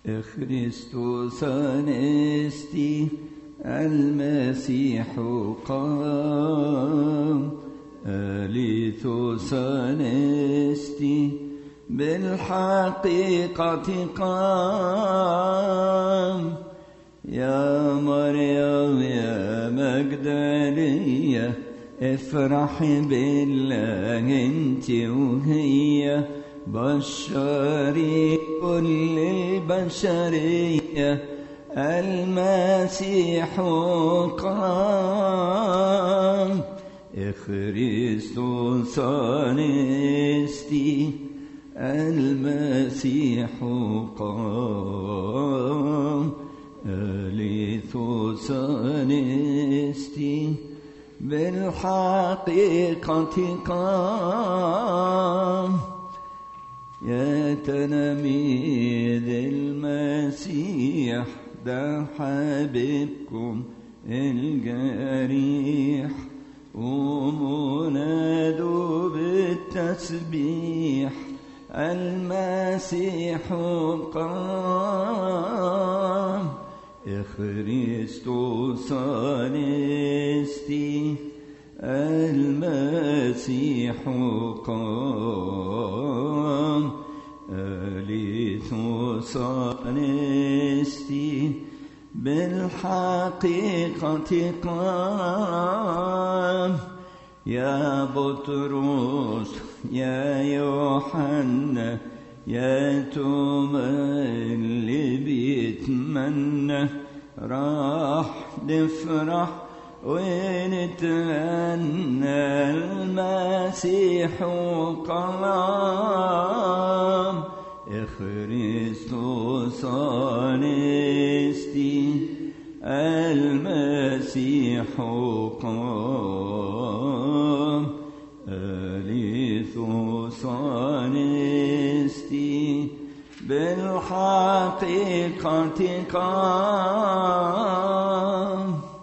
Christus anesti المسيح قام أليثوس أنستي بالحقيقة قام يا مريم يا مجدلية افرحي بالله انت وهي بشري كل البشرية المسيح قام خريستوس أنستي المسيح قام أليثوس أنستي بالحقيقة قام يا تلاميذ المسيح ده حبيبكم الجريح ومنادوا بالتسبيح المسيح قام خريستوس أنستي المسيح قام أليثوس أنستي بالحقيقة قام يا بطرس يا يوحنا يا توما اللي بيتمنى راح نفرح ونتغنى المسيح قام خريستوس أنستي المسيح قام أليثوس أنستي بالحقيقة قام